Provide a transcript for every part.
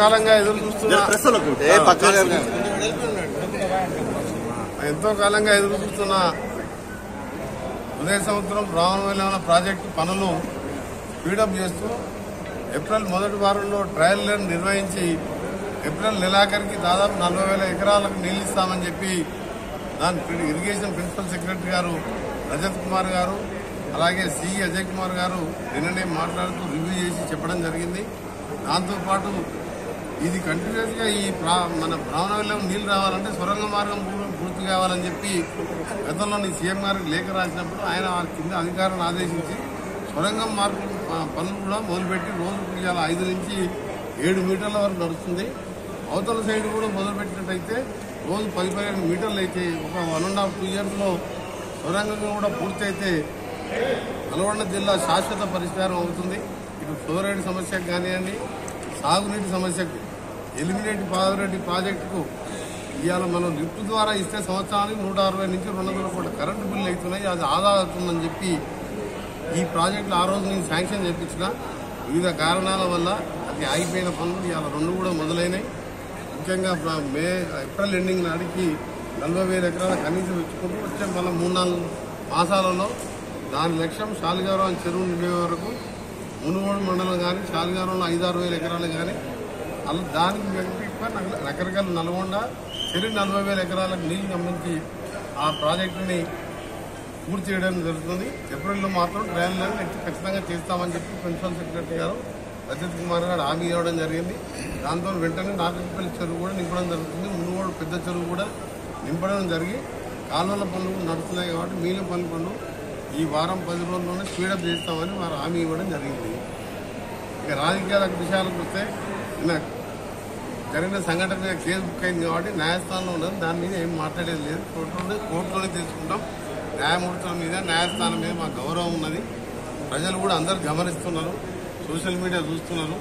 కాలంగా ఎదురు చూస్తున్న ఏ పక్కన ఎంతో కాలంగా ఎదురు చూస్తున్న ఉదయ సంవత్సరం రావణ ప్రాజెక్టు పనులు స్పీడప్ చేస్తూ ఏప్రిల్ మొదటి వారంలో ట్రయల్ రన్ నిర్వహించి ఏప్రిల్ నెలాఖరికి దాదాపు నలభై వేల ఎకరాలకు నీళ్లు ఇస్తామని చెప్పి దాని ప్రి- ఇరిగేషన్ ప్రిన్సిపల్ సెక్రటరీ గారు రజత్ కుమార్ గారు అలాగే సి అజయ్ కుమార్ గారు నిన్ననే మాట్లాడుతూ రివ్యూ చేసి చెప్పడం జరిగింది దాంతోపాటు ఇది కంటిన్యూస్ గా ఈ ప్రా- మన బ్రాహ్మణవెల్లం నీళ్లు రావాలంటే సొరంగ మార్గం పూ- పూర్తి కావాలని చెప్పి గతంలో నీ సీఎం గారికి లేఖ రాసినప్పుడు ఆయన ఆ కింద అధికారులను ఆదేశించి సొరంగం మార్గం ప- పనులు కూడా మొదలుపెట్టి రోజుకు ఇవాళ ఐదు నుంచి ఏడు మీటర్ల వరకు నడుస్తుంది అవతల సైడ్ కూడా మొదలుపెట్టినట్టయితే రోజు పది పదిహేను మీటర్లు అయితే ఒక one and half two years లో సొరంగం కూడా పూర్తి అయితే నల్గొండ జిల్లా శాశ్వత పరిష్కారం అవుతుంది ఇటు ఫ్లోరైడ్ సమస్యకు కానివ్వండి సాగునీటి సమస్యకు ఎలిమినేట్ పాదరెడ్డి ప్రాజెక్టుకు ఇవాళ మనం లిఫ్ట్ ద్వారా ఇస్తే సంవత్సరానికి నూట అరవై నుంచి రెండు వందల కోట్ల కరెంటు బిల్లు అవుతున్నాయి అది ఆదా అవుతుందని చెప్పి ఈ ప్రాజెక్టులు ఆ రోజు నేను శాంక్షన్ చేయించిన వివిధ కారణాల వల్ల అది ఆగిపోయిన పనులు ఇవాళ రెండు కూడా మొదలైనాయి ముఖ్యంగా ప్ర- మే ఏప్రిల్ ఎండింగ్ నాటికి నలభై వేల ఎకరాల కనీసం ఇచ్చుకుంటూ వచ్చే మళ్ళీ మూడు నాలుగు మాసాలలో దాని లక్ష్యం శాలిగారం చెరువు నిండే వరకు మునుగోడు మండలం కానీ శాలిగారంలో ఐదారు వేల ఎకరాలు కానీ అలా దానికి ఎక్కువ నగ- రకరకాల నల్గొండ చెరువు నలభై వేల ఎకరాలకు నీళ్లు గమనించి ఆ ప్రాజెక్టుని పూర్తి చేయడం జరుగుతుంది ఏప్రిల్లో మాత్రం ట్రయల్ రన్ ఖచ్చితంగా చేస్తామని చెప్పి ప్రిన్సిపల్ సెక్రటరీ గారు రజత్ కుమార్ గారు హామీ ఇవ్వడం జరిగింది దాంతో వెంటనే నాగరికపల్లి చెరువు కూడా నింపడం జరుగుతుంది మునుగోడు పెద్ద చెరువు కూడా నింపడం జరిగి కాలువల పనులు కూడా నడుస్తున్నాయి కాబట్టి మీల పనులు పనులు ఈ వారం పది రోజుల్లోనే స్పీడప్ చేస్తామని వారు హామీ ఇవ్వడం జరిగింది ఇక రాజకీయాల విషయాలకు వస్తే నిన్న జరిగిన సంఘటన మీద కేసు బుక్ అయింది కాబట్టి న్యాయస్థానంలో ఉన్నది దాని మీద ఏం మాట్లాడేది లేదు కోర్టులోనే కోర్టులోనే తీసుకుంటాం న్యాయమూర్తుల మీద న్యాయస్థానం మీద మాకు గౌరవం ఉన్నది ప్రజలు కూడా అందరు గమనిస్తున్నారు సోషల్ మీడియా చూస్తున్నారు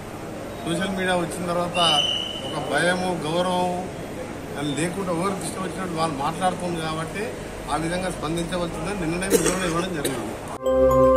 సోషల్ మీడియా వచ్చిన తర్వాత ఒక భయము గౌరవం అది లేకుండా ఎవరికి ఇష్టం వచ్చినట్టు వాళ్ళు మాట్లాడుతుంది కాబట్టి ఆ విధంగా స్పందించవలసిందని నిన్ననే వివరణ ఇవ్వడం జరిగింది